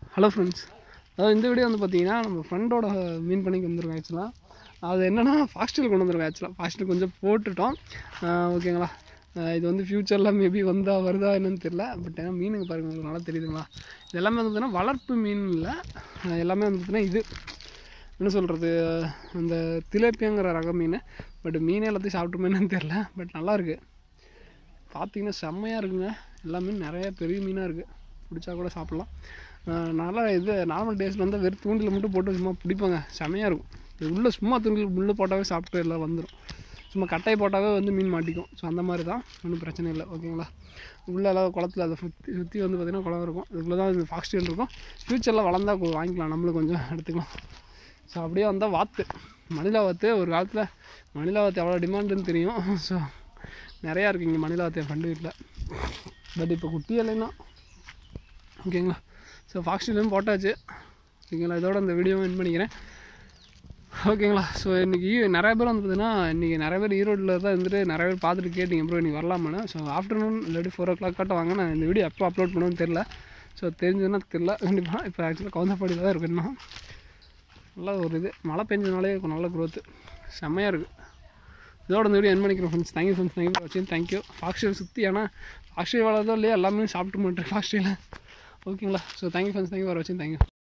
hello friends அதாவது இந்த video வந்து பார்த்தீங்கன்னா நம்ம ஃப்ரெண்டோட மீன் பண்ணிக்கு வந்துருக்கோம் ஆக்சுவலாக அது என்னென்னா ஃபாஸ்ட்டில் கொண்டு வந்துருக்கோம் ஆக்சுவலாக ஃபாஸ்ட்டில் கொஞ்சம் போட்டுட்டோம் ஆஹ் ஓகேங்களா ஆஹ் இது வந்து ஃப்யூச்சரில் மேபி வந்தா வருதா என்னன்னு தெரியல பட் ஏன்னா மீனுங்க பாருங்க உங்களுக்கு நல்லா தெரியுதுங்களா இது எல்லாமே வந்து பார்த்தீங்கன்னா வளர்ப்பு மீன் இல்லை ஆஹ் எல்லாமே வந்து பார்த்தீங்கன்னா இது என்ன சொல்கிறது அந்த திலேப்பியங்கிற ரக மீன் பட் மீன் எல்லாத்தையும் சாப்பிட்டுமேன்னு தெரில பட் நல்லா இருக்கு பார்த்தீங்கன்னா செம்மையாக இருக்குங்க எல்லா மீன் நிறைய பெரிய மீனாக இருக்குது பிடிச்சா கூட சாப்பிட்லாம் ஆஹ் நல்லா இது நார்மல் டேஸில் வந்து வெறும் தூண்டில் மட்டும் போட்டு சும்மா பிடிப்பாங்க செம்மையாக இருக்கும் இது உள்ளே சும்மா தூண்டில் முள்ளு போட்டாவே சாப்பிட்டு எல்லாம் வந்துடும் சும்மா கட்டை போட்டாவே வந்து மீன் மாட்டிக்கும் ஸோ அந்த மாதிரி தான் ஒன்றும் பிரச்சனை இல்லை ஓகேங்களா உள்ளே எல்லாம் குளத்துல அதை சுற்றி சுற்றி வந்து பார்த்திங்கன்னா குளம் இருக்கும் இதுக்குள்ளே தான் இந்த ஃபாக்ஸ்டியல் இருக்கும் ஃப்யூச்சரில் வளர்ந்தா கொ- வாங்கிக்கலாம் நம்மளும் கொஞ்சம் எடுத்துக்கலாம் ஸோ அப்படியே வந்தால் வாத்து மணிலா வாத்து ஒரு காலத்தில் மணிலா வாத்து எவ்வளோ டிமாண்டுன்னு தெரியும் ஸோ நிறையா இருக்குது இங்கே மணிலா வாத்து என் ஃப்ரெண்டு வீட்டில் பட் இப்போ குட்டி இல்லைன்னா ஓகேங்களா ஸோ ஃபாக்ஸ்டிலும் போட்டாச்சு ஓகேங்களா இதோட இந்த வீடியோவும் என் பண்ணிக்கிறேன் ஓகேங்களா ஸோ இன்றைக்கி நிறைய பேர் வந்து பார்த்தீங்கன்னா இன்றைக்கி நிறைய பேர் ஈரோட்டில் தான் இருந்துட்டு நிறைய பேர் பார்த்துட்டு கேட்டிங்க ப்ரோ இன்றைக்கி வரலாமான்னு ஸோ ஆஃப்டர்நூன் இல்லாட்டி ஃபோர் ஓ கிளாக் கட்ட வாங்க நான் இந்த வீடியோ எப்போ அப்லோட் பண்ணுவேன்னு தெரில ஸோ தெரிஞ்சதுன்னா தெரில கண்டிப்பாக இப்போ ஆக்சுவலாக கவுந்தப்பாடியில் தான் இருக்கு இன்னும் நல்ல ஒரு இது மழை பெஞ்சதுனாலே கொஞ்சம் நல்ல க்ரோத்து செம்மையாக இருக்குது இதோட இந்த வீடியோ என் பண்ணிக்கிறேன் ஃப்ரெண்ட்ஸ் தேங்க்யூ ஃப்ரெண்ட்ஸ் தேங்க்யூ வச்சு தேங்க்யூ ஃபாக்ஸ்டியல் சுற்றி ஏன்னா ஃபாக்ஸ்டியல் வளர்தோ இல்லையா எல்லாமே சாப்பிட்டு மாட்டேன் ஃபாக்ஸ்டியல் ஓகேங்களா so thank you friends thank you for வச்சு தேங்க்யூ